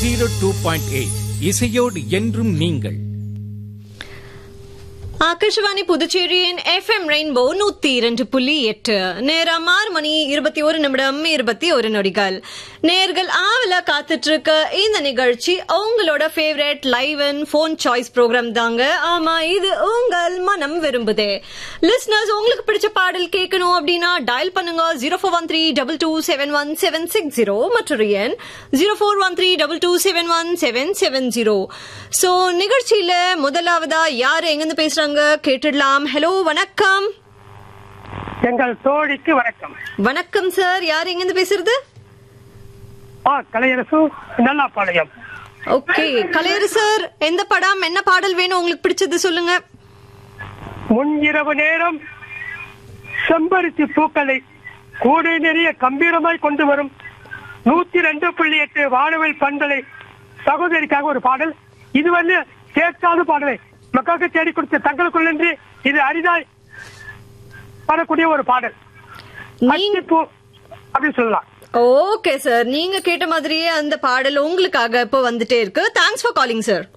zero two point eight இசையோடு என்றும் நீங்கள் ஆகாஷவாணி புதுச்சேரியின் எஃப்எம் ரெயின்போ நூத்தி இரண்டு புள்ளி எட்டு நேரம் ஆறு மணி இருபத்தி ஒரு நிமிடம் இருபத்தி ஒரு நொடிகள் நேர்கள் ஆவல காத்துட்டு இருக்க இந்த நிகழ்ச்சி உங்களோட favourite live and phone choice programme தாங்க ஆமா இது உங்கள் மனம் விரும்புதே லிஸ்னர்ஸ் உங்களுக்கு பிடிச்ச பாடல் கேட்கணும் அப்படின்னா டயல் பண்ணுங்க zero four one three double two seven one seven six zero மற்றொரு எண் zero four one three double two seven one seven seven zero so நிகழ்ச்சியில முதலாவதா யாரு எங்கிருந்து பேசுறாங்க கேட்டுடலாம் ஹலோ வணக்கம் எங்கள் தோழிக்கு வணக்கம் வணக்கம் சார் யார் எங்கிருந்து பேசுறது ஆ கலையரசு நல்லாப்பாளையம் ஓகே கலையர் சார் எந்த படம் என்ன பாடல் வேணும் உங்களுக்கு பிடிச்சது சொல்லுங்க முன் இரவு நேரம் செம்பருத்தி பூக்களை கூடை நிறைய கம்பீரமாய் கொண்டு வரும் நூத்தி ரெண்டு புள்ளி எட்டு வானவில் பண்பலை சகோதரிக்காக ஒரு பாடல் இது வந்து கேட்காத பாடலை மக்களுக்கு தேடி கொடுத்த தங்களுக்குள்ளன்றி இது அரிதாய் வரக்கூடிய ஒரு பாடல் நீங்க அத்திப்பூ அப்படின்னு சொல்லலாம் ஓகே சார் நீங்க கேட்ட மாதிரியே அந்த பாடல் உங்களுக்காக இப்போ வந்துட்டே இருக்கு தேங்க்ஸ் ஃபார் காலிங் சார்